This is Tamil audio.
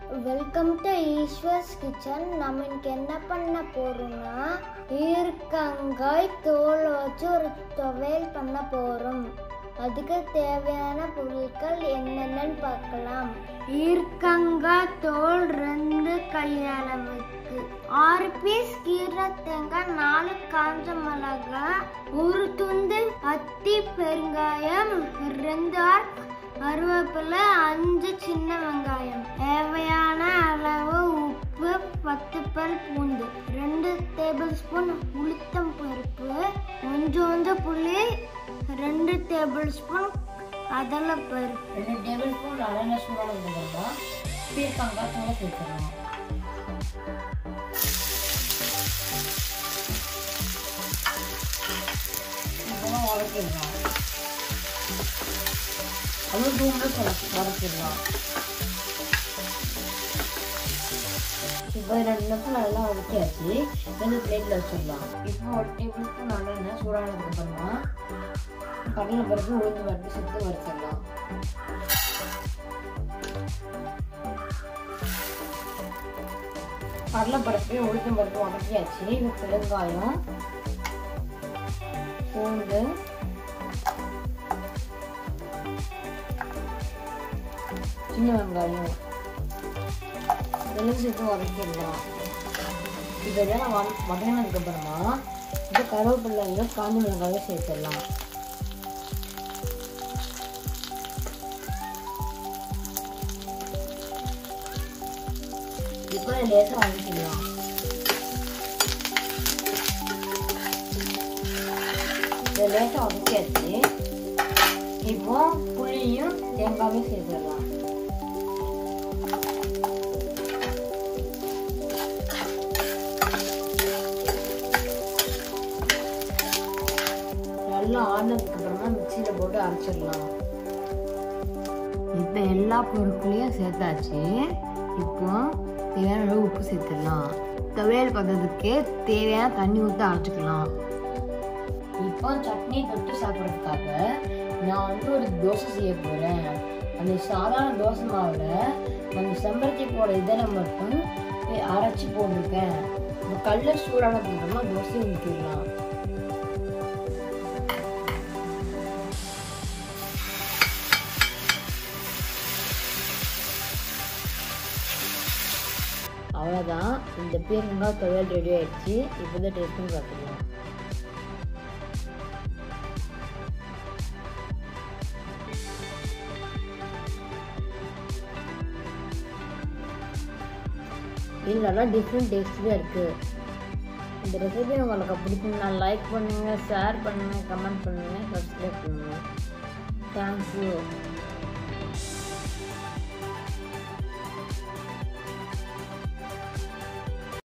வெல்கம் டு ஈஸ்வர்ஸ் கிச்சன் நம்ம இன்னைக்கு என்ன பண்ண போறோம்னா ஈர்க்கங்காய் தோல் வச்சு ஒரு துவையல் பண்ண போறோம் அதுக்கு தேவையான பொருட்கள் என்னென்னு பார்க்கலாம் ஈர்க்கங்காய் தோல் ரெண்டு கையளவுக்கு ஆறு பீஸ் கீரை தேங்காய் நாலு காஞ்ச மிளகாய் ஒரு துண்டு அத்தி பெருங்காயம் ரெண்டு ஆர் கருவேப்பிலை அஞ்சு சின்ன வெங்காயம் தேவையான அளவு உப்பு பத்து பல் பூண்டு ரெண்டு டேபிள் ஸ்பூன் உளுத்தம் பருப்பு கொஞ்சோண்டு புளி ரெண்டு டேபிள் ஸ்பூன் கடலை பருப்பு ரெண்டு டேபிள் ஸ்பூன் நல்லெண்ணெய் சூடானதுக்கு அப்புறமா பீர்க்கங்காய் தூளை சேர்த்துக்கலாம் இப்போதான் வதக்கிடலாம் அதுவும் தூண்டு வதக்கிடலாம் இப்போ ரெண்டு நிமிஷம் நல்லா வதக்கியாச்சு ரெண்டு பிளேட்டில் வச்சிடலாம் இப்போ ஒரு டேபிள் ஸ்பூன் நல்லெண்ணெய் சூடானதுக்கு அப்புறமா கடலை பருப்பு உளுந்து பருப்பு சேர்த்து வறுத்துடலாம் கடலைப்பருப்பு உளுத்தம் பருப்பு வதக்கியாச்சு இது பெருங்காயம் பூண்டு சின்ன வெங்காயம் இதெல்லாம் சேர்த்து வதக்கிடலாம் இதெல்லாம் வத வதங்கினதுக்கு அப்புறமா இப்போ கருவேப்பிள்ளையும் காஞ்ச மிளகாயும் சேர்த்துடலாம் இப்போ லேசாக வதக்கிடலாம் இதை லேசாக வதக்கியாச்சு இப்போ புளியும் தேங்காயும் சேர்த்துடலாம் நல்லா ஆடினதுக்கு அப்புறமா மிக்சியில் போட்டு அரைச்சிடலாம் இப்போ எல்லா பொருட்களையும் சேர்த்தாச்சு இப்போ தேவையான அளவு உப்பு சேர்த்துடலாம் துவையல் பண்ணுறதுக்கு தேவையான தண்ணி ஊற்றி அரைச்சிக்கலாம் இப்போ சட்னி தொட்டு சாப்பிட்றதுக்காக நான் வந்து ஒரு தோசை செய்ய போகிறேன் அந்த சாதாரண தோசை மாவில் அந்த செம்பருத்தி போட இதனை மட்டும் அரைச்சி போட்டிருக்கேன் இந்த கல்ல சூடானதுக்கு அப்புறமா தோசையை ஊற்றிடலாம் அவ்வளோதான் இந்த பீர்க்கங்காய் துவையல் ரெடி ஆயிடுச்சு இப்போ தான் டேஸ்ட் பண்ணி பார்த்துக்கலாம் இது நல்லா டிஃப்ரெண்ட் டேஸ்ட்லேயே இருக்குது இந்த ரெசிபி உங்களுக்கு பிடிக்கும்னா லைக் பண்ணுங்கள் ஷேர் பண்ணுங்கள் கமெண்ட் பண்ணுங்கள் சப்ஸ்கிரைப் பண்ணுங்கள் தேங்க்யூ